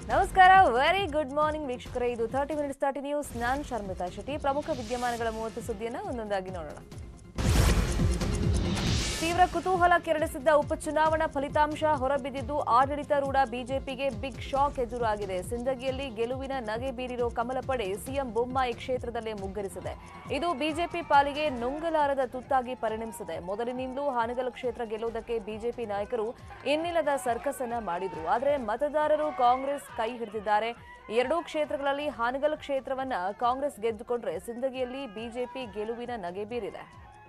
ನಮಸ್ಕಾರ very good morning ವೀಕ್ಷಕರೇ ಇದು ತರ್ಟಿ ಮಿನಿಟ್ಸ್ ತರ್ಟಿ ನ್ಯೂಸ್ ನಾನ್ ಶರ್ಮಿತಾ ಶೆಟ್ಟಿ ಪ್ರಮುಖ ವಿದ್ಯಮಾನಗಳ ಮೂವತ್ತು ಸುದ್ದಿಯನ್ನು ಒಂದೊಂದಾಗಿ ನೋಡೋಣ ತೀವ್ರ ಕುತೂಹಲ ಕೆರಳಿಸಿದ್ದ ಉಪಚುನಾವಣಾ ಫಲಿತಾಂಶ ಹೊರಬಿದ್ದಿದ್ದು ಆಡಳಿತಾರೂಢ ಬಿಜೆಪಿಗೆ ಬಿಗ್ ಶಾಕ್ ಎದುರಾಗಿದೆ ಸಿಂದಗಿಯಲ್ಲಿ ಗೆಲುವಿನ ನಗೆ ಬೀರಿರೋ ಕಮಲ ಪಡೆ ಸಿಎಂ ಬೊಮ್ಮಾಯಿ ಕ್ಷೇತ್ರದಲ್ಲೇ ಮುಗ್ಗರಿಸಿದೆ ಇದು ಬಿಜೆಪಿ ಪಾಲಿಗೆ ನುಂಗಲಾರದ ತುತ್ತಾಗಿ ಪರಿಣಮಿಸಿದೆ ಮೊದಲಿನಿಂದಲೂ ಹಾನಗಲ್ ಕ್ಷೇತ್ರ ಗೆಲ್ಲುವುದಕ್ಕೆ ಬಿಜೆಪಿ ನಾಯಕರು ಇನ್ನಿಲ್ಲದ ಸರ್ಕಸ್ ಅನ್ನ ಮಾಡಿದ್ರು ಆದರೆ ಮತದಾರರು ಕಾಂಗ್ರೆಸ್ ಕೈ ಹಿಡಿದಿದ್ದಾರೆ ಎರಡೂ ಕ್ಷೇತ್ರಗಳಲ್ಲಿ ಹಾನಗಲ್ ಕ್ಷೇತ್ರವನ್ನ ಕಾಂಗ್ರೆಸ್ ಗೆದ್ದುಕೊಂಡ್ರೆ ಸಿಂದಗಿಯಲ್ಲಿ ಬಿಜೆಪಿ ಗೆಲುವಿನ ನಗೆ ಬೀರಿದೆ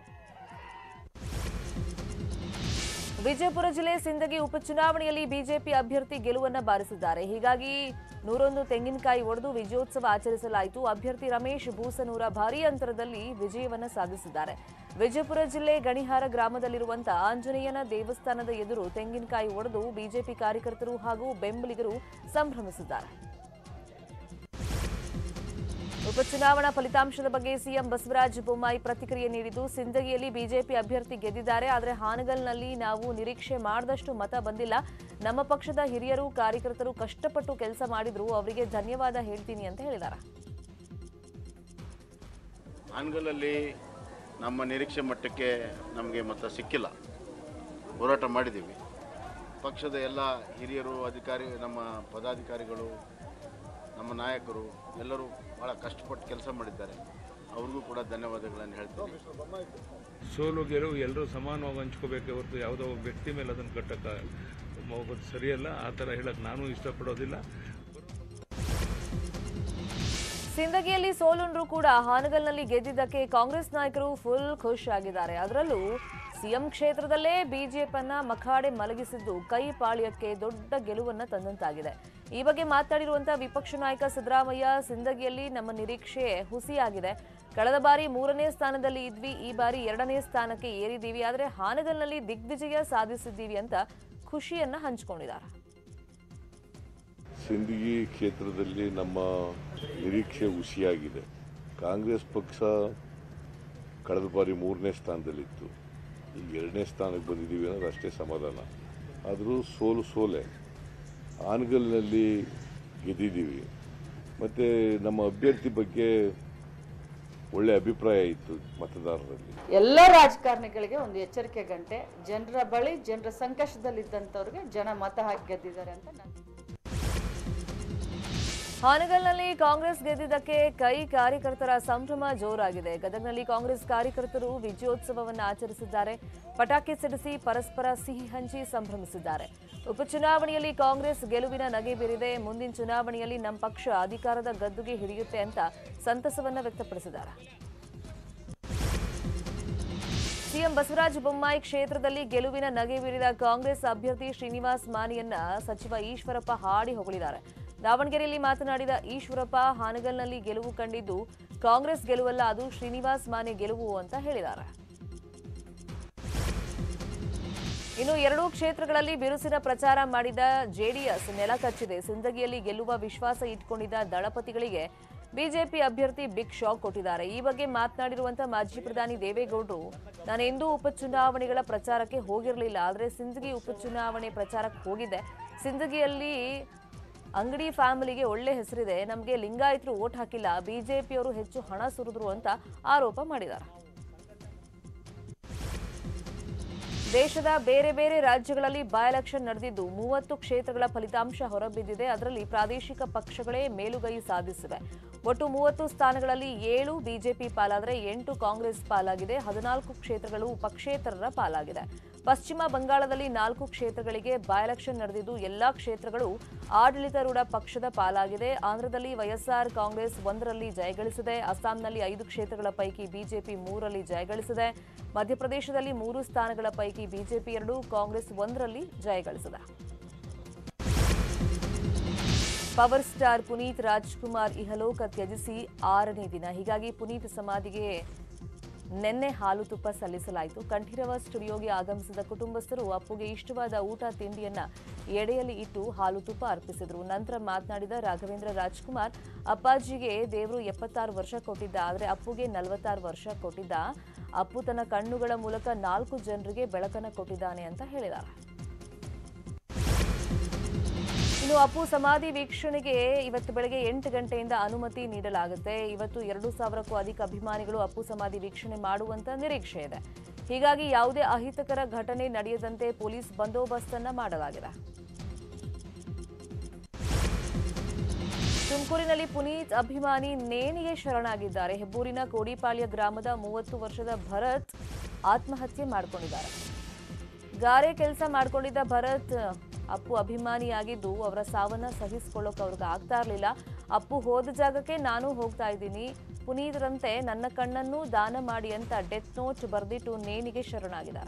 ವಿಜಯಪುರ ಜಿಲ್ಲೆ ಸಿಂದಗಿ ಉಪಚುನಾವಣೆಯಲ್ಲಿ ಬಿಜೆಪಿ ಅಭ್ಯರ್ಥಿ ಗೆಲುವನ್ನ ಬಾರಿಸಿದ್ದಾರೆ ಹೀಗಾಗಿ ನೂರೊಂದು ತೆಂಗಿನಕಾಯಿ ಒಡೆದು ವಿಜಯೋತ್ಸವ ಆಚರಿಸಲಾಯಿತು ಅಭ್ಯರ್ಥಿ ರಮೇಶ್ ಬೂಸನೂರ ಭಾರೀ ಅಂತರದಲ್ಲಿ ವಿಜಯವನ್ನ ಸಾಧಿಸಿದ್ದಾರೆ ವಿಜಯಪುರ ಜಿಲ್ಲೆ ಗಣಿಹಾರ ಗ್ರಾಮದಲ್ಲಿರುವಂತಹ ಆಂಜನೇಯನ ದೇವಸ್ಥಾನದ ಎದುರು ತೆಂಗಿನಕಾಯಿ ಒಡೆದು ಬಿಜೆಪಿ ಕಾರ್ಯಕರ್ತರು ಹಾಗೂ ಬೆಂಬಲಿಗರು ಸಂಭ್ರಮಿಸಿದ್ದಾರೆ ಉಪಚುನಾವಣಾ ಫಲಿತಾಂಶದ ಬಗ್ಗೆ ಸಿಎಂ ಬಸವರಾಜ ಬೊಮ್ಮಾಯಿ ಪ್ರತಿಕ್ರಿಯೆ ನೀಡಿದ್ದು ಸಿಂದಗಿಯಲ್ಲಿ ಬಿಜೆಪಿ ಅಭ್ಯರ್ಥಿ ಗೆದ್ದಿದ್ದಾರೆ ಆದರೆ ಹಾನಗಲ್ನಲ್ಲಿ ನಾವು ನಿರೀಕ್ಷೆ ಮಾಡದಷ್ಟು ಮತ ಬಂದಿಲ್ಲ ನಮ್ಮ ಪಕ್ಷದ ಹಿರಿಯರು ಕಾರ್ಯಕರ್ತರು ಕಷ್ಟಪಟ್ಟು ಕೆಲಸ ಮಾಡಿದ್ರು ಅವರಿಗೆ ಧನ್ಯವಾದ ಹೇಳ್ತೀನಿ ಅಂತ ಹೇಳಿದ್ದಾರೆ ಹಾನಗಲಲ್ಲಿ ನಮ್ಮ ನಿರೀಕ್ಷೆ ಮಟ್ಟಕ್ಕೆ ನಮಗೆ ಮತ ಸಿಕ್ಕಿಲ್ಲ ಹೋರಾಟ ಮಾಡಿದ್ದೀವಿ ಪಕ್ಷದ ಎಲ್ಲ ಹಿರಿಯರು ಅಧಿಕಾರಿ ನಮ್ಮ ಪದಾಧಿಕಾರಿಗಳು ನಮ್ಮ ನಾಯಕರು ಎಲ್ಲರೂ ಭಾಳ ಕಷ್ಟಪಟ್ಟು ಕೆಲಸ ಮಾಡಿದ್ದಾರೆ ಅವ್ರಿಗೂ ಕೂಡ ಧನ್ಯವಾದಗಳನ್ನು ಹೇಳ್ತೀನಿ ಸೋಲು ಗೆಲುವು ಎಲ್ಲರೂ ಸಮಾನವಾಗಿ ಹಂಚ್ಕೋಬೇಕೆ ಹೊರತು ಯಾವುದೋ ಒಬ್ಬ ವ್ಯಕ್ತಿ ಮೇಲೆ ಅದನ್ನು ಕಟ್ಟಕ್ಕೆ ಹೋಗೋದು ಸರಿಯಲ್ಲ ಆ ಥರ ಹೇಳಕ್ಕೆ ನಾನು ಇಷ್ಟಪಡೋದಿಲ್ಲ ಸಿಂದಗಿಯಲ್ಲಿ ಸೋಲುಂಡ್ರು ಕೂಡ ಹಾನಗಲ್ನಲ್ಲಿ ಗೆದ್ದಿದ್ದಕ್ಕೆ ಕಾಂಗ್ರೆಸ್ ನಾಯಕರು ಫುಲ್ ಖುಷ್ ಆಗಿದ್ದಾರೆ ಅದರಲ್ಲೂ ಸಿಎಂ ಕ್ಷೇತ್ರದಲ್ಲೇ ಬಿಜೆಪಿಯನ್ನ ಮಖಾಡೆ ಮಲಗಿಸಿದ್ದು ಕೈ ಪಾಳ್ಯಕ್ಕೆ ದೊಡ್ಡ ಗೆಲುವನ್ನ ತಂದಂತಾಗಿದೆ ಈ ಬಗ್ಗೆ ಮಾತನಾಡಿರುವಂತಹ ವಿಪಕ್ಷ ನಾಯಕ ಸಿದ್ದರಾಮಯ್ಯ ಸಿಂದಗಿಯಲ್ಲಿ ನಮ್ಮ ನಿರೀಕ್ಷೆ ಹುಸಿಯಾಗಿದೆ ಕಳೆದ ಬಾರಿ ಮೂರನೇ ಸ್ಥಾನದಲ್ಲಿ ಇದ್ವಿ ಈ ಬಾರಿ ಎರಡನೇ ಸ್ಥಾನಕ್ಕೆ ಏರಿದ್ದೀವಿ ಆದರೆ ಹಾನಗಲ್ನಲ್ಲಿ ದಿಗ್ವಿಜಯ ಸಾಧಿಸಿದ್ದೀವಿ ಅಂತ ಖುಷಿಯನ್ನ ಹಂಚಿಕೊಂಡಿದ್ದಾರೆ ಸಿಂದಗಿ ಕ್ಷೇತ್ರದಲ್ಲಿ ನಮ್ಮ ನಿರೀಕ್ಷೆ ಹುಸಿಯಾಗಿದೆ ಕಾಂಗ್ರೆಸ್ ಪಕ್ಷ ಕಳೆದ ಬಾರಿ ಮೂರನೇ ಸ್ಥಾನದಲ್ಲಿತ್ತು ಈಗ ಎರಡನೇ ಸ್ಥಾನಕ್ಕೆ ಬಂದಿದ್ದೀವಿ ಅನ್ನೋದು ಅಷ್ಟೇ ಸಮಾಧಾನ ಆದರೂ ಸೋಲು ಸೋಲೆ ಆನಗಲ್ನಲ್ಲಿ ಗೆದ್ದಿದ್ದೀವಿ ಮತ್ತು ನಮ್ಮ ಅಭ್ಯರ್ಥಿ ಬಗ್ಗೆ ಒಳ್ಳೆ ಅಭಿಪ್ರಾಯ ಇತ್ತು ಮತದಾರರಲ್ಲಿ ಎಲ್ಲ ರಾಜಕಾರಣಿಗಳಿಗೆ ಒಂದು ಎಚ್ಚರಿಕೆ ಗಂಟೆ ಜನರ ಬಳಿ ಜನರ ಸಂಕಷ್ಟದಲ್ಲಿದ್ದಂಥವ್ರಿಗೆ ಜನ ಮತ ಹಾಕಿ ಗೆದ್ದಿದ್ದಾರೆ ಅಂತ ನಾನು ಹಾನಗಲ್ನಲ್ಲಿ ಕಾಂಗ್ರೆಸ್ ಗೆದ್ದಿದ್ದಕ್ಕೆ ಕೈ ಕಾರ್ಯಕರ್ತರ ಸಂಭ್ರಮ ಜೋರಾಗಿದೆ ಗದಗ್ನಲ್ಲಿ ಕಾಂಗ್ರೆಸ್ ಕಾರ್ಯಕರ್ತರು ವಿಜಯೋತ್ಸವವನ್ನು ಆಚರಿಸಿದ್ದಾರೆ ಪಟಾಕಿ ಸಿಡಿಸಿ ಪರಸ್ಪರ ಸಿಹಿ ಹಂಚಿ ಸಂಭ್ರಮಿಸಿದ್ದಾರೆ ಉಪಚುನಾವಣೆಯಲ್ಲಿ ಕಾಂಗ್ರೆಸ್ ಗೆಲುವಿನ ನಗೆ ಬೀರಿದೆ ಮುಂದಿನ ಚುನಾವಣೆಯಲ್ಲಿ ನಮ್ಮ ಪಕ್ಷ ಅಧಿಕಾರದ ಗದ್ದುಗೆ ಹಿಡಿಯುತ್ತೆ ಅಂತ ಸಂತಸವನ್ನ ವ್ಯಕ್ತಪಡಿಸಿದ್ದಾರೆ ಸಿಎಂ ಬಸವರಾಜ ಬೊಮ್ಮಾಯಿ ಕ್ಷೇತ್ರದಲ್ಲಿ ಗೆಲುವಿನ ನಗೆ ಬೀರಿದ ಕಾಂಗ್ರೆಸ್ ಅಭ್ಯರ್ಥಿ ಶ್ರೀನಿವಾಸ್ ಮಾನಿಯನ್ನ ಸಚಿವ ಈಶ್ವರಪ್ಪ ಹಾಡಿ ಹೊಗಳಿದ್ದಾರೆ ದಾವಣಗೆರೆಯಲ್ಲಿ ಮಾತನಾಡಿದ ಈಶ್ವರಪ್ಪ ಹಾನಗಲ್ನಲ್ಲಿ ಗೆಲುವು ಕಂಡಿದ್ದು ಕಾಂಗ್ರೆಸ್ ಗೆಲುವಲ್ಲ ಅದು ಶ್ರೀನಿವಾಸ್ ಮಾನೆ ಗೆಲುವು ಅಂತ ಹೇಳಿದ್ದಾರೆ ಇನ್ನು ಎರಡೂ ಕ್ಷೇತ್ರಗಳಲ್ಲಿ ಬಿರುಸಿನ ಪ್ರಚಾರ ಮಾಡಿದ ಜೆಡಿಎಸ್ ನೆಲ ಕಚ್ಚಿದೆ ಸಿಂದಗಿಯಲ್ಲಿ ಗೆಲ್ಲುವ ವಿಶ್ವಾಸ ಇಟ್ಕೊಂಡಿದ್ದ ದಳಪತಿಗಳಿಗೆ ಬಿಜೆಪಿ ಅಭ್ಯರ್ಥಿ ಬಿಗ್ ಶಾಕ್ ಕೊಟ್ಟಿದ್ದಾರೆ ಈ ಬಗ್ಗೆ ಮಾತನಾಡಿರುವಂತಹ ಮಾಜಿ ಪ್ರಧಾನಿ ದೇವೇಗೌಡರು ನಾನು ಎಂದೂ ಉಪಚುನಾವಣೆಗಳ ಪ್ರಚಾರಕ್ಕೆ ಹೋಗಿರಲಿಲ್ಲ ಆದರೆ ಸಿಂದಗಿ ಉಪಚುನಾವಣೆ ಪ್ರಚಾರಕ್ಕೆ ಹೋಗಿದ್ದೆ ಸಿಂದಗಿಯಲ್ಲಿ ಅಂಗಡಿ ಫ್ಯಾಮಿಲಿಗೆ ಒಳ್ಳೆ ಹೆಸರಿದೆ ನಮಗೆ ಲಿಂಗಾಯತರು ಓಟ್ ಹಾಕಿಲ್ಲ ಬಿಜೆಪಿಯವರು ಹೆಚ್ಚು ಹಣ ಸುರಿದ್ರು ಅಂತ ಆರೋಪ ಮಾಡಿದ್ದಾರೆ ದೇಶದ ಬೇರೆ ಬೇರೆ ರಾಜ್ಯಗಳಲ್ಲಿ ಬೈ ಎಲೆಕ್ಷನ್ ನಡೆದಿದ್ದು ಮೂವತ್ತು ಕ್ಷೇತ್ರಗಳ ಫಲಿತಾಂಶ ಹೊರಬಿದ್ದಿದೆ ಅದರಲ್ಲಿ ಪ್ರಾದೇಶಿಕ ಪಕ್ಷಗಳೇ ಮೇಲುಗೈ ಸಾಧಿಸಿವೆ ಒಟ್ಟು ಮೂವತ್ತು ಸ್ಥಾನಗಳಲ್ಲಿ ಏಳು ಬಿಜೆಪಿ ಪಾಲಾದರೆ ಎಂಟು ಕಾಂಗ್ರೆಸ್ ಪಾಲಾಗಿದೆ ಹದಿನಾಲ್ಕು ಕ್ಷೇತ್ರಗಳು ಪಕ್ಷೇತರರ ಪಾಲಾಗಿದೆ ಪಶ್ಚಿಮ ಬಂಗಾಳದಲ್ಲಿ ನಾಲ್ಕು ಕ್ಷೇತ್ರಗಳಿಗೆ ಬೈ ಎಲೆಕ್ಷನ್ ನಡೆದಿದ್ದು ಎಲ್ಲಾ ಕ್ಷೇತ್ರಗಳು ಆಡಳಿತಾರೂಢ ಪಕ್ಷದ ಪಾಲಾಗಿದೆ ಆಂಧ್ರದಲ್ಲಿ ವೈಎಸ್ಆರ್ ಕಾಂಗ್ರೆಸ್ ಒಂದರಲ್ಲಿ ಜಯಗಳಿಸಿದೆ ಅಸ್ಸಾಂನಲ್ಲಿ ಐದು ಕ್ಷೇತ್ರಗಳ ಪೈಕಿ ಬಿಜೆಪಿ ಮೂರರಲ್ಲಿ ಜಯಗಳಿಸಿದೆ ಮಧ್ಯಪ್ರದೇಶದಲ್ಲಿ ಮೂರು ಸ್ಥಾನಗಳ ಪೈಕಿ ಬಿಜೆಪಿ ಎರಡು ಕಾಂಗ್ರೆಸ್ ಒಂದರಲ್ಲಿ ಜಯಗಳಿಸಿದೆ ಪವರ್ ಸ್ಟಾರ್ ಪುನೀತ್ ರಾಜ್ಕುಮಾರ್ ಇಹಲೋಕ ತ್ಯಜಿಸಿ ಆರನೇ ದಿನ ಹೀಗಾಗಿ ಪುನೀತ್ ಸಮಾಧಿಗೆ ನಿನ್ನೆ ಹಾಲು ತುಪ್ಪ ಸಲ್ಲಿಸಲಾಯಿತು ಕಂಠೀರವ ಸ್ಟುಡಿಯೋಗೆ ಆಗಮಿಸಿದ ಕುಟುಂಬಸ್ಥರು ಅಪ್ಪುಗೆ ಇಷ್ಟವಾದ ಊಟ ತಿಂಡಿಯನ್ನ ಎಡೆಯಲ್ಲಿ ಇಟ್ಟು ಹಾಲು ತುಪ್ಪ ಅರ್ಪಿಸಿದರು ನಂತರ ಮಾತನಾಡಿದ ರಾಘವೇಂದ್ರ ರಾಜ್ಕುಮಾರ್ ಅಪ್ಪಾಜಿಗೆ ದೇವರು ಎಪ್ಪತ್ತಾರು ವರ್ಷ ಕೊಟ್ಟಿದ್ದ ಆದರೆ ಅಪ್ಪುಗೆ ನಲವತ್ತಾರು ವರ್ಷ ಕೊಟ್ಟಿದ್ದ ಅಪ್ಪು ತನ್ನ ಕಣ್ಣುಗಳ ಮೂಲಕ ನಾಲ್ಕು ಜನರಿಗೆ ಬೆಳಕನ್ನು ಕೊಟ್ಟಿದ್ದಾನೆ ಅಂತ ಹೇಳಿದ್ದಾರೆ ಇನ್ನು ಇನ್ನು ಅಪ್ಪು ಸಮಾಧಿ ವೀಕ್ಷಣೆಗೆ ಇವತ್ತು ಬೆಳಗ್ಗೆ ಎಂಟು ಗಂಟೆಯಿಂದ ಅನುಮತಿ ನೀಡಲಾಗುತ್ತೆ ಇವತ್ತು ಎರಡು ಸಾವಿರಕ್ಕೂ ಅಧಿಕ ಅಭಿಮಾನಿಗಳು ಅಪ್ಪು ಸಮಾಧಿ ವೀಕ್ಷಣೆ ಮಾಡುವಂತ ನಿರೀಕ್ಷೆ ಇದೆ ಹೀಗಾಗಿ ಯಾವುದೇ ಅಹಿತಕರ ಘಟನೆ ನಡೆಯದಂತೆ ಪೊಲೀಸ್ ಬಂದೋಬಸ್ತನ್ನ ಮಾಡಲಾಗಿದೆ ತುಮಕೂರಿನಲ್ಲಿ ಪುನೀತ್ ಅಭಿಮಾನಿ ನೇಣಿಗೆ ಶರಣಾಗಿದ್ದಾರೆ ಹೆಬ್ಬೂರಿನ ಕೋಡಿಪಾಳ್ಯ ಗ್ರಾಮದ ಮೂವತ್ತು ವರ್ಷದ ಭರತ್ ಆತ್ಮಹತ್ಯೆ ಮಾಡಿಕೊಂಡಿದ್ದಾರೆ ಗಾರೆ ಕೆಲಸ ಮಾಡ್ಕೊಂಡಿದ್ದ ಭರತ್ ಅಪ್ಪು ಅಭಿಮಾನಿಯಾಗಿದ್ದು ಅವರ ಸಾವನ್ನ ಸಹಿಸಿಕೊಳ್ಳೋಕೆ ಅವ್ರಿಗೆ ಆಗ್ತಾ ಇರಲಿಲ್ಲ ಅಪ್ಪು ಹೋದ ಜಾಗಕ್ಕೆ ನಾನು ಹೋಗ್ತಾ ಇದ್ದೀನಿ ಪುನೀತರಂತೆ ನನ್ನ ಕಣ್ಣನ್ನು ದಾನ ಮಾಡಿ ಅಂತ ಡೆತ್ ನೋಟ್ ಬರೆದಿಟ್ಟು ನೇಣಿಗೆ ಶರಣಾಗಿದ್ದಾರೆ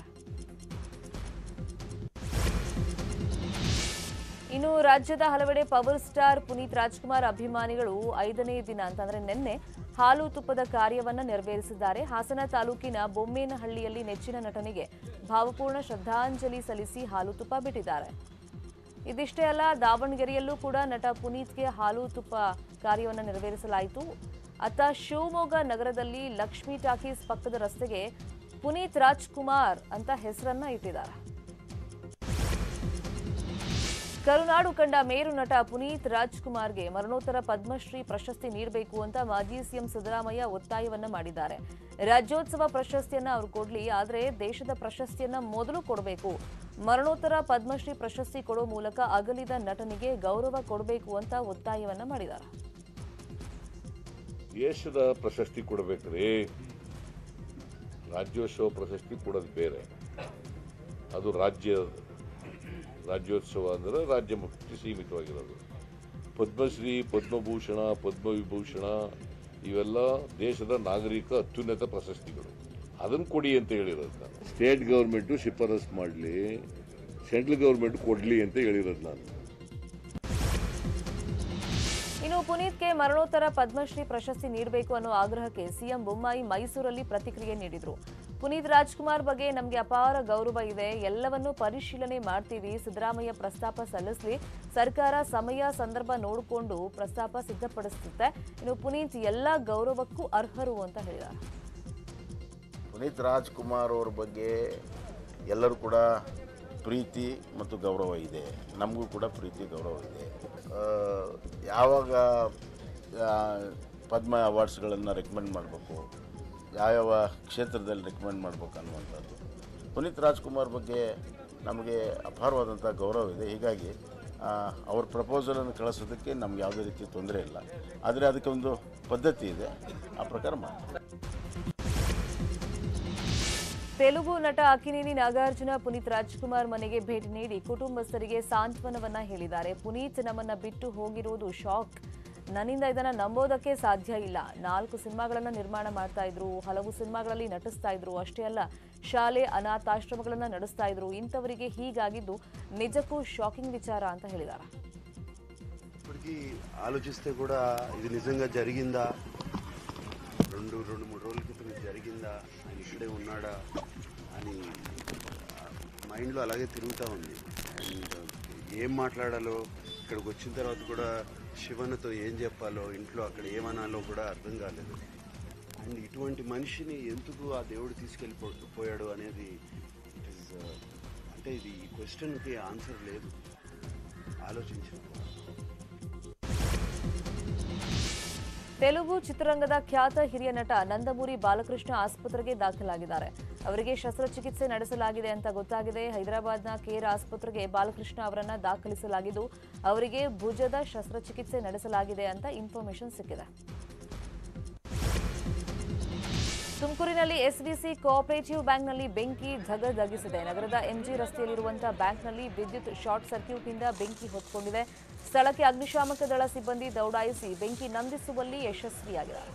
ಇನ್ನು ರಾಜ್ಯದ ಹಲವೆಡೆ ಪವರ್ ಸ್ಟಾರ್ ಪುನೀತ್ ರಾಜ್ಕುಮಾರ್ ಅಭಿಮಾನಿಗಳು ಐದನೇ ದಿನ ಅಂತಂದ್ರೆ ನಿನ್ನೆ ಹಾಲು ತುಪ್ಪದ ಕಾರ್ಯವನ್ನ ನೆರವೇರಿಸಿದ್ದಾರೆ ಹಾಸನ ತಾಲೂಕಿನ ಬೊಮ್ಮೇನಹಳ್ಳಿಯಲ್ಲಿ ನೆಚ್ಚಿನ ನಟನಿಗೆ ಭಾವಪೂರ್ಣ ಶ್ರದ್ಧಾಂಜಲಿ ಸಲ್ಲಿಸಿ ಹಾಲು ತುಪ್ಪ ಬಿಟ್ಟಿದ್ದಾರೆ ಇದಿಷ್ಟೇ ಅಲ್ಲ ದಾವಣಗೆರೆಯಲ್ಲೂ ಕೂಡ ನಟ ಪುನೀತ್ಗೆ ಹಾಲು ತುಪ್ಪ ಕಾರ್ಯವನ್ನು ನೆರವೇರಿಸಲಾಯಿತು ಅತ್ತ ಶಿವಮೊಗ್ಗ ನಗರದಲ್ಲಿ ಲಕ್ಷ್ಮೀ ಟಾಕೀಸ್ ಪಕ್ಕದ ರಸ್ತೆಗೆ ಪುನೀತ್ ರಾಜ್ಕುಮಾರ್ ಅಂತ ಹೆಸರನ್ನ ಇಟ್ಟಿದ್ದಾರೆ ಕರುನಾಡು ಕಂಡ ಮೇರು ನಟ ಪುನೀತ್ ರಾಜ್ಕುಮಾರ್ಗೆ ಮರಣೋತ್ತರ ಪದ್ಮಶ್ರೀ ಪ್ರಶಸ್ತಿ ನೀಡಬೇಕು ಅಂತ ಮಾಜಿ ಸಿಎಂ ಸಿದ್ದರಾಮಯ್ಯ ಒತ್ತಾಯವನ್ನ ಮಾಡಿದ್ದಾರೆ ರಾಜ್ಯೋತ್ಸವ ಪ್ರಶಸ್ತಿಯನ್ನ ಅವ್ರು ಕೊಡ್ಲಿ ಆದ್ರೆ ದೇಶದ ಪ್ರಶಸ್ತಿಯನ್ನ ಮೊದಲು ಕೊಡಬೇಕು ಮರಣೋತ್ತರ ಪದ್ಮಶ್ರೀ ಪ್ರಶಸ್ತಿ ಕೊಡೋ ಮೂಲಕ ಅಗಲಿದ ನಟನಿಗೆ ಗೌರವ ಕೊಡಬೇಕು ಅಂತ ಒತ್ತಾಯವನ್ನ ಮಾಡಿದ್ದಾರೆ ದೇಶದ ಪ್ರಶಸ್ತಿ ಕೊಡಬೇಕ್ರಿ ರಾಜ್ಯೋತ್ಸವ ಪ್ರಶಸ್ತಿ ಕೊಡೋದು ಬೇರೆ ಅದು ರಾಜ್ಯ ರಾಜ್ಯೋತ್ಸವ ಅಂದರೆ ರಾಜ್ಯ ಮಟ್ಟಕ್ಕೆ ಸೀಮಿತವಾಗಿರೋದು ಪದ್ಮಶ್ರೀ ಪದ್ಮಭೂಷಣ ಪದ್ಮವಿಭೂಷಣ ಇವೆಲ್ಲ ದೇಶದ ನಾಗರಿಕ ಅತ್ಯುನ್ನತ ಪ್ರಶಸ್ತಿಗಳು ಅದನ್ನು ಕೊಡಿ ಅಂತ ಹೇಳಿರೋದು ನಾನು ಸ್ಟೇಟ್ ಗೌರ್ಮೆಂಟು ಶಿಫಾರಸ್ ಮಾಡಲಿ ಸೆಂಟ್ರಲ್ ಗೌರ್ಮೆಂಟ್ ಕೊಡಲಿ ಅಂತ ಹೇಳಿರೋದು ನಾನು ಇನ್ನು ಪುನೀತ್ಗೆ ಮರಣೋತ್ತರ ಪದ್ಮಶ್ರೀ ಪ್ರಶಸ್ತಿ ನೀಡಬೇಕು ಅನ್ನೋ ಆಗ್ರಹಕ್ಕೆ ಸಿಎಂ ಬೊಮ್ಮಾಯಿ ಮೈಸೂರಲ್ಲಿ ಪ್ರತಿಕ್ರಿಯೆ ನೀಡಿದ್ರು ಪುನೀತ್ ರಾಜ್ಕುಮಾರ್ ಬಗ್ಗೆ ನಮಗೆ ಅಪಾರ ಗೌರವ ಇದೆ ಎಲ್ಲವನ್ನೂ ಪರಿಶೀಲನೆ ಮಾಡ್ತೀವಿ ಸಿದ್ದರಾಮಯ್ಯ ಪ್ರಸ್ತಾಪ ಸಲ್ಲಿಸಲಿ ಸರ್ಕಾರ ಸಮಯ ಸಂದರ್ಭ ನೋಡಿಕೊಂಡು ಪ್ರಸ್ತಾಪ ಸಿದ್ಧಪಡಿಸುತ್ತೆ ಇನ್ನು ಪುನೀತ್ ಎಲ್ಲ ಗೌರವಕ್ಕೂ ಅರ್ಹರು ಅಂತ ಹೇಳಿದ್ದಾರೆ ಪುನೀತ್ ರಾಜ್ಕುಮಾರ್ ಅವ್ರ ಬಗ್ಗೆ ಎಲ್ಲರೂ ಕೂಡ ಪ್ರೀತಿ ಮತ್ತು ಗೌರವ ಇದೆ ನಮಗೂ ಕೂಡ ಪ್ರೀತಿ ಗೌರವ ಇದೆ ಆ, ಯಾವಾಗ ಆ, ಪದ್ಮ ಅವಾರ್ಡ್ಸ್ಗಳನ್ನು ರೆಕಮೆಂಡ್ ಮಾಡಬೇಕು ಯಾವ್ಯಾವ ಕ್ಷೇತ್ರದಲ್ಲಿ ರೆಕಮೆಂಡ್ ಮಾಡಬೇಕು ಅನ್ನುವಂಥದ್ದು ಪುನೀತ್ ರಾಜ್ಕುಮಾರ್ ಬಗ್ಗೆ ನಮಗೆ ಅಪಾರವಾದಂಥ ಗೌರವ ಇದೆ ಹೀಗಾಗಿ ಆ, ಅವ್ರ ಪ್ರಪೋಸಲನ್ನು ಕಳಿಸೋದಕ್ಕೆ ನಮ್ಗೆ ಯಾವುದೇ ರೀತಿ ತೊಂದರೆ ಇಲ್ಲ ಆದರೆ ಅದಕ್ಕೆ ಒಂದು ಪದ್ಧತಿ ಇದೆ ಆ ಪ್ರಕಾರ ಮಾಡ್ತೀವಿ ತೆಲುಗು ನಟ ಅಕಿನೇನಿ ನಾಗಾರ್ಜುನ ಪುನೀತ್ ರಾಜ್ಕುಮಾರ್ ಮನೆಗೆ ಭೇಟಿ ನೀಡಿ ಕುಟುಂಬಸ್ಥರಿಗೆ ಸಾಂತ್ವನವನ್ನ ಹೇಳಿದ್ದಾರೆ ಪುನೀತ್ ನಮ್ಮನ್ನ ಬಿಟ್ಟು ಹೋಗಿರುವುದು ಶಾಕ್ ನನ್ನಿಂದ ಇದನ್ನ ನಂಬೋದಕ್ಕೆ ಸಾಧ್ಯ ಇಲ್ಲ ನಾಲ್ಕು ಸಿನಿಮಾಗಳನ್ನ ನಿರ್ಮಾಣ ಮಾಡ್ತಾ ಇದ್ರು ಹಲವು ಸಿನಿಮಾಗಳಲ್ಲಿ ನಟಿಸ್ತಾ ಇದ್ರು ಅಷ್ಟೇ ಅಲ್ಲ ಶಾಲೆ ಅನಾಥಾಶ್ರಮಗಳನ್ನ ನಡೆಸ್ತಾ ಇದ್ರು ಇಂಥವರಿಗೆ ಹೀಗಾಗಿದ್ದು ನಿಜಕ್ಕೂ ಶಾಕಿಂಗ್ విచార ಅಂತ ಹೇಳಿದ್ದಾರೆ ఇప్పటికీ ఆలోచిస్తే కూడా ఇది నిజంగా జరిగిందా రెండు రెండు మూడు రోజుల క్రితం ఇది జరిగిందా ఆయన ఇక్కడే ఉన్నాడా అని మైండ్లో అలాగే తిరుగుతూ ఉంది అండ్ ఏం మాట్లాడాలో ఇక్కడికి వచ్చిన తర్వాత కూడా శివనతో ఏం చెప్పాలో ఇంట్లో అక్కడ ఏమనాలో కూడా అర్థం కాలేదు అండ్ ఇటువంటి మనిషిని ఎందుకు ఆ దేవుడు తీసుకెళ్ళిపో పోయాడు అనేది ఇట్ ఇస్ అంటే ఇది ఈ క్వశ్చన్కి ఆన్సర్ లేదు ఆలోచించాను ತೆಲುಗು ಚಿತ್ರರಂಗದ ಖ್ಯಾತ ಹಿರಿಯ ನಟ ನಂದಮೂರಿ ಬಾಲಕೃಷ್ಣ ಆಸ್ಪತ್ರೆಗೆ ದಾಖಲಾಗಿದ್ದಾರೆ ಅವರಿಗೆ ಶಸ್ತ್ರಚಿಕಿತ್ಸೆ ನಡೆಸಲಾಗಿದೆ ಅಂತ ಗೊತ್ತಾಗಿದೆ ಹೈದರಾಬಾದ್ನ ಕೇರ್ ಆಸ್ಪತ್ರೆಗೆ ಬಾಲಕೃಷ್ಣ ಅವರನ್ನ ದಾಖಲಿಸಲಾಗಿದ್ದು ಅವರಿಗೆ ಭುಜದ ಶಸ್ತ್ರಚಿಕಿತ್ಸೆ ನಡೆಸಲಾಗಿದೆ ಅಂತ ಇನ್ಫಾರ್ಮೇಶನ್ ಸಿಕ್ಕಿದೆ ತುಮಕೂರಿನಲ್ಲಿ ಎಸ್ಬಿಸಿ ಕೋಆಪರೇಟಿವ್ ಬ್ಯಾಂಕ್ನಲ್ಲಿ ಬೆಂಕಿ ಧಗಧಗಿಸಿದೆ ನಗರದ ಎಂಜಿ ರಸ್ತೆಯಲ್ಲಿರುವಂತಹ ಬ್ಯಾಂಕ್ನಲ್ಲಿ ವಿದ್ಯುತ್ ಶಾರ್ಟ್ ಸರ್ಕ್ಯೂಟ್ನಿಂದ ಬೆಂಕಿ ಹೊತ್ಕೊಂಡಿದೆ ಸ್ಥಳಕ್ಕೆ ಅಗ್ನಿಶಾಮಕ ದಳ ಸಿಬ್ಬಂದಿ ದೌಡಾಯಿಸಿ ಬೆಂಕಿ ನಂದಿಸುವಲ್ಲಿ ಯಶಸ್ವಿಯಾಗಿದ್ದಾರೆ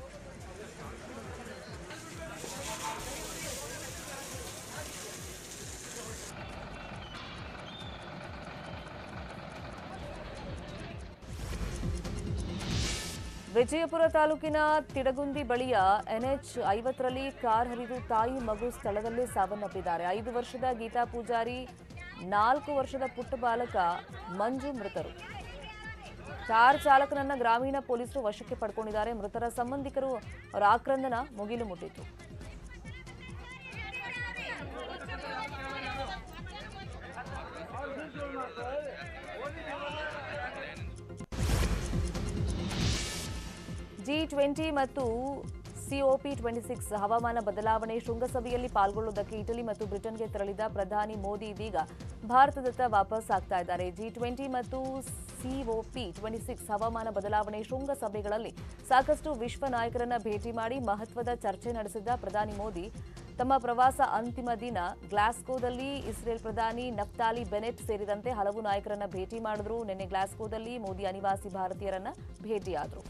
ವಿಜಯಪುರ ತಾಲೂಕಿನ ತಿಡಗುಂದಿ ಬಳಿಯ ಎನ್ಎಚ್ ಐವತ್ತರಲ್ಲಿ ಕಾರ್ ಹರಿದು ತಾಯಿ ಮಗು ಸ್ಥಳದಲ್ಲೇ ಸಾವನ್ನಪ್ಪಿದ್ದಾರೆ ಐದು ವರ್ಷದ ಗೀತಾ ಪೂಜಾರಿ ನಾಲ್ಕು ವರ್ಷದ ಪುಟ್ಟ ಬಾಲಕ ಮಂಜು ಮೃತರು ಕಾರ್ ಚಾಲಕನನ್ನ ಗ್ರಾಮೀಣ ಪೊಲೀಸರು ವಶಕ್ಕೆ ಪಡ್ಕೊಂಡಿದ್ದಾರೆ ಮೃತರ ಸಂಬಂಧಿಕರು ಅವರ ಆಕ್ರಂದನ ಮುಗಿಲು ಮುಟ್ಟಿತು ಜಿ ಟ್ವೆಂಟಿ ಮತ್ತು ಸಿಒಪಿ ಟ್ವೆಂಟಿ ಸಿಕ್ಸ್ ಹವಾಮಾನ ಬದಲಾವಣೆ ಶೃಂಗಸಭೆಯಲ್ಲಿ ಪಾಲ್ಗೊಳ್ಳುವುದಕ್ಕೆ ಇಟಲಿ ಮತ್ತು ಬ್ರಿಟನ್ಗೆ ತೆರಳಿದ ಪ್ರಧಾನಿ ಮೋದಿ ಇದೀಗ ಭಾರತದತ್ತ ವಾಪಸ್ ಆಗ್ತಾ ಇದ್ದಾರೆ ಜಿ ಟ್ವೆಂಟಿ ಮತ್ತು ಸಿಒಪಿ ಟ್ವೆಂಟಿ ಸಿಕ್ಸ್ ಹವಾಮಾನ ಬದಲಾವಣೆ ಶೃಂಗಸಭೆಗಳಲ್ಲಿ ಸಾಕಷ್ಟು ವಿಶ್ವ ನಾಯಕರನ್ನ ಭೇಟಿ ಮಾಡಿ ಮಹತ್ವದ ಚರ್ಚೆ ನಡೆಸಿದ್ದ ಪ್ರಧಾನಿ ಮೋದಿ ತಮ್ಮ ಪ್ರವಾಸ ಅಂತಿಮ ದಿನ ಗ್ಲಾಸ್ಗೋದಲ್ಲಿ ಇಸ್ರೇಲ್ ಪ್ರಧಾನಿ ನಫ್ತಾಲಿ ಬೆನೆಟ್ ಸೇರಿದಂತೆ ಹಲವು ನಾಯಕರನ್ನ ಭೇಟಿ ಮಾಡಿದ್ರು ನಿನ್ನೆ ಗ್ಲಾಸ್ಗೋದಲ್ಲಿ ಮೋದಿ ಅನಿವಾಸಿ ಭಾರತೀಯರನ್ನ ಭೇಟಿಯಾದರು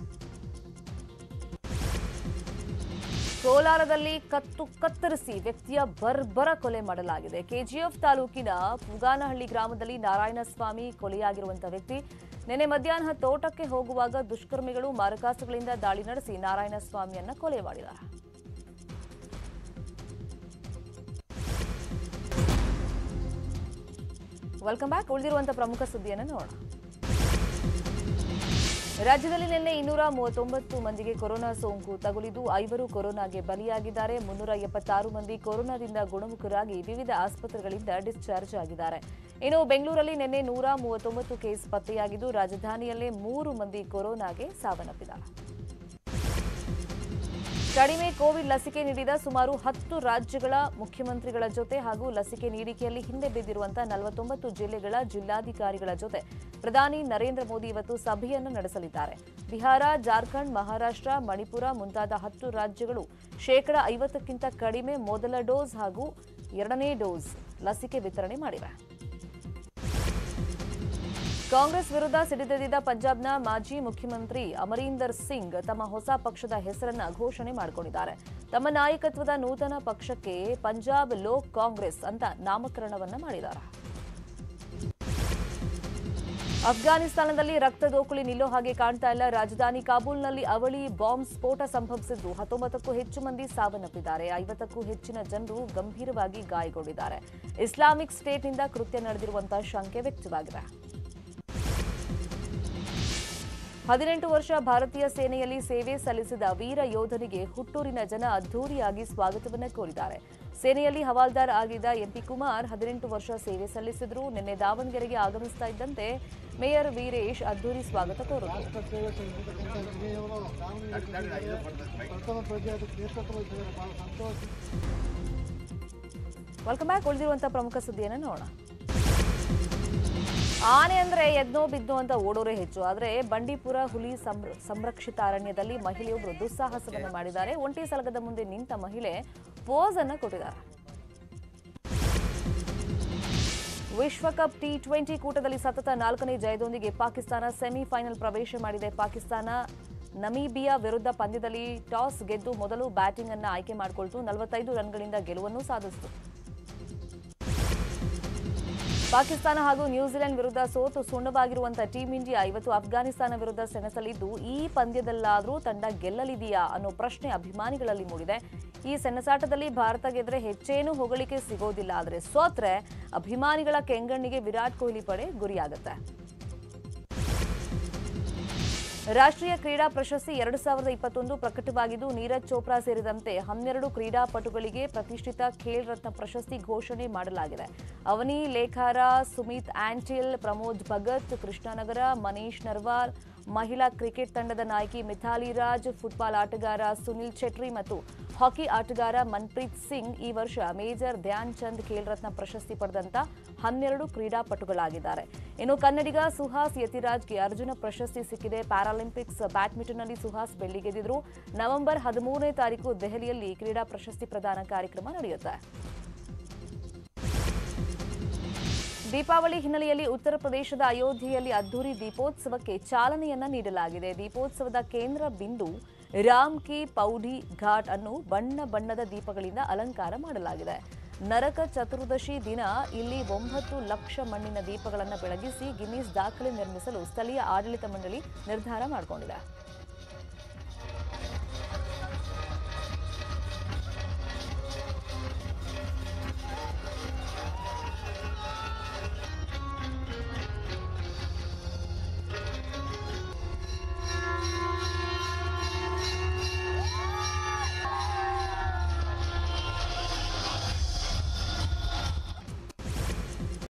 ಕೋಲಾರದಲ್ಲಿ ಕತ್ತು ಕತ್ತರಿಸಿ ವ್ಯಕ್ತಿಯ ಬರ್ಬರ ಕೊಲೆ ಮಾಡಲಾಗಿದೆ ಕೆಜಿಎಫ್ ತಾಲೂಕಿನ ಪುಗಾನಹಳ್ಳಿ ಗ್ರಾಮದಲ್ಲಿ ನಾರಾಯಣಸ್ವಾಮಿ ಕೊಲೆಯಾಗಿರುವಂತಹ ವ್ಯಕ್ತಿ ನಿನ್ನೆ ಮಧ್ಯಾಹ್ನ ತೋಟಕ್ಕೆ ಹೋಗುವಾಗ ದುಷ್ಕರ್ಮಿಗಳು ಮಾರಕಾಸ್ತ್ರಗಳಿಂದ ದಾಳಿ ನಡೆಸಿ ನಾರಾಯಣಸ್ವಾಮಿಯನ್ನ ಕೊಲೆ ಮಾಡಿದ್ದಾರೆ ವೆಲ್ಕಮ್ ಬ್ಯಾಕ್ ಉಳಿದಿರುವಂತಹ ಪ್ರಮುಖ ಸುದ್ದಿಯನ್ನು ನೋಡೋಣ ರಾಜ್ಯದಲ್ಲಿ ನಿನ್ನೆ ಇನ್ನೂರ ಮೂವತ್ತೊಂಬತ್ತು ಮಂದಿಗೆ ಕೊರೋನಾ ಸೋಂಕು ತಗುಲಿದ್ದು ಐವರು ಕೊರೋನಾಗೆ ಬಲಿಯಾಗಿದ್ದಾರೆ ಮುನ್ನೂರ ಎಪ್ಪತ್ತಾರು ಮಂದಿ ಕೊರೋನಾದಿಂದ ಗುಣಮುಖರಾಗಿ ವಿವಿಧ ಆಸ್ಪತ್ರೆಗಳಿಂದ ಡಿಸ್ಚಾರ್ಜ್ ಆಗಿದ್ದಾರೆ ಇನ್ನು ಬೆಂಗಳೂರಲ್ಲಿ ನಿನ್ನೆ ನೂರ ಮೂವತ್ತೊಂಬತ್ತು ಕೇಸ್ ಪತ್ತೆಯಾಗಿದ್ದು ರಾಜಧಾನಿಯಲ್ಲೇ ಮೂರು ಮಂದಿ ಕೊರೋನಾಗೆ ಸಾವನ್ನಪ್ಪಿದ್ದಾರೆ ಕಡಿಮೆ ಕೋವಿಡ್ ಲಸಿಕೆ ನೀಡಿದ ಸುಮಾರು ಹತ್ತು ರಾಜ್ಯಗಳ ಮುಖ್ಯಮಂತ್ರಿಗಳ ಜೊತೆ ಹಾಗೂ ಲಸಿಕೆ ನೀಡಿಕೆಯಲ್ಲಿ ಹಿಂದೆ ಬಿದ್ದಿರುವಂತಹ ನಲವತ್ತೊಂಬತ್ತು ಜಿಲ್ಲೆಗಳ ಜಿಲ್ಲಾಧಿಕಾರಿಗಳ ಜೊತೆ ಪ್ರಧಾನಿ ನರೇಂದ್ರ ಮೋದಿ ಇವತ್ತು ಸಭೆಯನ್ನು ನಡೆಸಲಿದ್ದಾರೆ ಬಿಹಾರ ಜಾರ್ಖಂಡ್ ಮಹಾರಾಷ್ಟ್ರ ಮಣಿಪುರ ಮುಂತಾದ ಹತ್ತು ರಾಜ್ಯಗಳು ಶೇಕಡ ಐವತ್ತಕ್ಕಿಂತ ಕಡಿಮೆ ಮೊದಲ ಡೋಸ್ ಹಾಗೂ ಎರಡನೇ ಡೋಸ್ ಲಸಿಕೆ ವಿತರಣೆ ಮಾಡಿವೆ ಕಾಂಗ್ರೆಸ್ ವಿರುದ್ಧ ಸಿಡಿದೆದ್ದಿದ್ದ ಪಂಜಾಬ್ನ ಮಾಜಿ ಮುಖ್ಯಮಂತ್ರಿ ಅಮರೀಂದರ್ ಸಿಂಗ್ ತಮ್ಮ ಹೊಸ ಪಕ್ಷದ ಹೆಸರನ್ನ ಘೋಷಣೆ ಮಾಡಿಕೊಂಡಿದ್ದಾರೆ ತಮ್ಮ ನಾಯಕತ್ವದ ನೂತನ ಪಕ್ಷಕ್ಕೆ ಪಂಜಾಬ್ ಲೋಕ್ ಕಾಂಗ್ರೆಸ್ ಅಂತ ನಾಮಕರಣವನ್ನ ಮಾಡಿದ್ದಾರೆ ಅಫ್ಘಾನಿಸ್ತಾನದಲ್ಲಿ ರಕ್ತದೋಕುಳಿ ನಿಲ್ಲೋ ಹಾಗೆ ಕಾಣ್ತಾ ಇಲ್ಲ ರಾಜಧಾನಿ ಕಾಬೂಲ್ನಲ್ಲಿ ಅವಳಿ ಬಾಂಬ್ ಸ್ಫೋಟ ಸಂಭವಿಸಿದ್ದು ಹತ್ತೊಂಬತ್ತಕ್ಕೂ ಹೆಚ್ಚು ಮಂದಿ ಸಾವನ್ನಪ್ಪಿದ್ದಾರೆ ಐವತ್ತಕ್ಕೂ ಹೆಚ್ಚಿನ ಜನರು ಗಂಭೀರವಾಗಿ ಗಾಯಗೊಂಡಿದ್ದಾರೆ ಇಸ್ಲಾಮಿಕ್ ಸ್ಟೇಟ್ನಿಂದ ಕೃತ್ಯ ನಡೆದಿರುವಂತಹ ಶಂಕೆ ವ್ಯಕ್ತವಾಗಿದೆ ಹದಿನೆಂಟು ವರ್ಷ ಭಾರತೀಯ ಸೇನೆಯಲ್ಲಿ ಸೇವೆ ಸಲ್ಲಿಸಿದ ವೀರ ಯೋಧನಿಗೆ ಹುಟ್ಟೂರಿನ ಜನ ಅದ್ದೂರಿಯಾಗಿ ಸ್ವಾಗತವನ್ನ ಕೋರಿದ್ದಾರೆ ಸೇನೆಯಲ್ಲಿ ಹವಾಲ್ದಾರ್ ಆಗಿದ್ದ ಎಂಪಿ ಕುಮಾರ್ ಹದಿನೆಂಟು ವರ್ಷ ಸೇವೆ ಸಲ್ಲಿಸಿದ್ರು ನಿನ್ನೆ ದಾವಣಗೆರೆಗೆ ಆಗಮಿಸ್ತಾ ಇದ್ದಂತೆ ಮೇಯರ್ ವೀರೇಶ್ ಅದ್ದೂರಿ ಸ್ವಾಗತ ಕೋರಿದರು ವೆಲ್ಕಮ್ ಬ್ಯಾಕ್ ಉಳಿದಿರುವಂತಹ ಪ್ರಮುಖ ಸುದ್ದಿಯನ್ನು ನೋಡೋಣ ಆನೆ ಅಂದ್ರೆ ಎದ್ನೋ ಬಿದ್ನೋ ಅಂತ ಓಡೋರೇ ಹೆಚ್ಚು ಆದ್ರೆ ಬಂಡೀಪುರ ಹುಲಿ ಸಂರ- ಸಂರಕ್ಷಿತ ಅರಣ್ಯದಲ್ಲಿ ಮಹಿಳೆಯೊಬ್ಬರು ದುಸ್ಸಾಹಸವನ್ನು ಮಾಡಿದ್ದಾರೆ ಒಂಟಿ ಸಲಗದ ಮುಂದೆ ನಿಂತ ಮಹಿಳೆ ಪೋಸ್ ಅನ್ನ ಕೊಟ್ಟಿದ್ದಾರೆ ವಿಶ್ವಕಪ್ ಟಿ ಟ್ವೆಂಟಿ ಕೂಟದಲ್ಲಿ ಸತತ ನಾಲ್ಕನೇ ಜಯದೊಂದಿಗೆ ಪಾಕಿಸ್ತಾನ ಸೆಮಿಫೈನಲ್ ಪ್ರವೇಶ ಮಾಡಿದೆ ಪಾಕಿಸ್ತಾನ ನಮೀಬಿಯಾ ವಿರುದ್ಧ ಪಂದ್ಯದಲ್ಲಿ ಟಾಸ್ ಗೆದ್ದು ಮೊದಲು ಬ್ಯಾಟಿಂಗ್ ಅನ್ನ ಆಯ್ಕೆ ಮಾಡಿಕೊಳ್ತು ನಲವತ್ತೈದು ರನ್ಗಳಿಂದ ಗೆಲುವನ್ನು ಸಾಧಿಸಿತು ಪಾಕಿಸ್ತಾನ ಹಾಗೂ ನ್ಯೂಜಿಲೆಂಡ್ ವಿರುದ್ಧ ಸೋತು ಸುಣ್ಣವಾಗಿರುವಂತಹ ಟೀಂ ಇಂಡಿಯಾ ಇವತ್ತು ಅಫ್ಘಾನಿಸ್ತಾನ ವಿರುದ್ಧ ಸೆಣಸಲಿದ್ದು ಈ ಪಂದ್ಯದಲ್ಲಾದರೂ ತಂಡ ಗೆಲ್ಲಲಿದೆಯಾ ಅನ್ನೋ ಪ್ರಶ್ನೆ ಅಭಿಮಾನಿಗಳಲ್ಲಿ ಮೂಡಿದೆ ಈ ಸೆಣಸಾಟದಲ್ಲಿ ಭಾರತ ಗೆದ್ರೆ ಹೆಚ್ಚೇನು ಹೊಗಳಿಕೆ ಸಿಗೋದಿಲ್ಲ ಆದರೆ ಸೋತ್ರೆ ಅಭಿಮಾನಿಗಳ ಕೆಂಗಣ್ಣಿಗೆ ವಿರಾಟ್ ಕೊಹ್ಲಿ ಪಡೆ ಗುರಿಯಾಗುತ್ತೆ ರಾಷ್ಟ್ರೀಯ ಕ್ರೀಡಾ ಪ್ರಶಸ್ತಿ ಎರಡು ಸಾವಿರದ ಇಪ್ಪತ್ತೊಂದು ಪ್ರಕಟವಾಗಿದ್ದು ನೀರಜ್ ಚೋಪ್ರಾ ಸೇರಿದಂತೆ ಹನ್ನೆರಡು ಕ್ರೀಡಾಪಟುಗಳಿಗೆ ಪ್ರತಿಷ್ಠಿತ ಖೇಲ್ ರತ್ನ ಪ್ರಶಸ್ತಿ ಘೋಷಣೆ ಮಾಡಲಾಗಿದೆ ಅವನಿ ಲೇಖಾರ ಸುಮಿತ್ ಆಂಟಿಲ್ ಪ್ರಮೋದ್ ಭಗತ್ ಕೃಷ್ಣನಗರ ಮನೀಶ್ ನರ್ವಾಲ್ ಮಹಿಳಾ ಕ್ರಿಕೆಟ್ ತಂಡದ ನಾಯಕಿ ಮಿಥಾಲಿ ರಾಜ್ ಫುಟ್ಬಾಲ್ ಆಟಗಾರ ಸುನಿಲ್ ಚೆಟ್ರಿ ಮತ್ತು ಹಾಕಿ ಆಟಗಾರ ಮನ್ಪ್ರೀತ್ ಸಿಂಗ್ ಈ ವರ್ಷ ಮೇಜರ್ ಧ್ಯಾನ್ ಚಂದ್ ಖೇಲ್ ರತ್ನ ಪ್ರಶಸ್ತಿ ಪಡೆದಂತ ಹನ್ನೆರಡು ಕ್ರೀಡಾಪಟುಗಳಾಗಿದ್ದಾರೆ ಇನ್ನು ಕನ್ನಡಿಗ ಸುಹಾಸ್ ಯತಿರಾಜ್ಗೆ ಅರ್ಜುನ ಪ್ರಶಸ್ತಿ ಸಿಕ್ಕಿದೆ ಪ್ಯಾರಾಲಿಂಪಿಕ್ಸ್ ಬ್ಯಾಡ್ಮಿಂಟನ್ನಲ್ಲಿ ಸುಹಾಸ್ ಬೆಳ್ಳಿ ಗೆದ್ದಿದ್ರು ನವೆಂಬರ್ ಹದಿಮೂರನೇ ತಾರೀಕು ದೆಹಲಿಯಲ್ಲಿ ಕ್ರೀಡಾ ಪ್ರಶಸ್ತಿ ಪ್ರದಾನ ಕಾರ್ಯಕ್ರಮ ನಡೆಯುತ್ತೆ ದೀಪಾವಳಿ ಹಿನ್ನೆಲೆಯಲ್ಲಿ ಉತ್ತರ ಪ್ರದೇಶದ ಅಯೋಧ್ಯೆಯಲ್ಲಿ ಅದ್ದೂರಿ ದೀಪೋತ್ಸವಕ್ಕೆ ಚಾಲನೆಯನ್ನ ನೀಡಲಾಗಿದೆ ದೀಪೋತ್ಸವದ ಕೇಂದ್ರ ಬಿಂದು ರಾಮ್ ಕಿ ಪೌಡಿ ಘಾಟ್ ಅನ್ನು ಬಣ್ಣ ಬಣ್ಣದ ದೀಪಗಳಿಂದ ಅಲಂಕಾರ ಮಾಡಲಾಗಿದೆ ನರಕ ಚತುರ್ದಶಿ ದಿನ ಇಲ್ಲಿ ಒಂಬತ್ತು ಲಕ್ಷ ಮಣ್ಣಿನ ದೀಪಗಳನ್ನು ಬೆಳಗಿಸಿ ಗಿನ್ನಿಸ್ ದಾಖಲೆ ನಿರ್ಮಿಸಲು ಸ್ಥಳೀಯ ಆಡಳಿತ ಮಂಡಳಿ ನಿರ್ಧಾರ ಮಾಡಿಕೊಂಡಿದೆ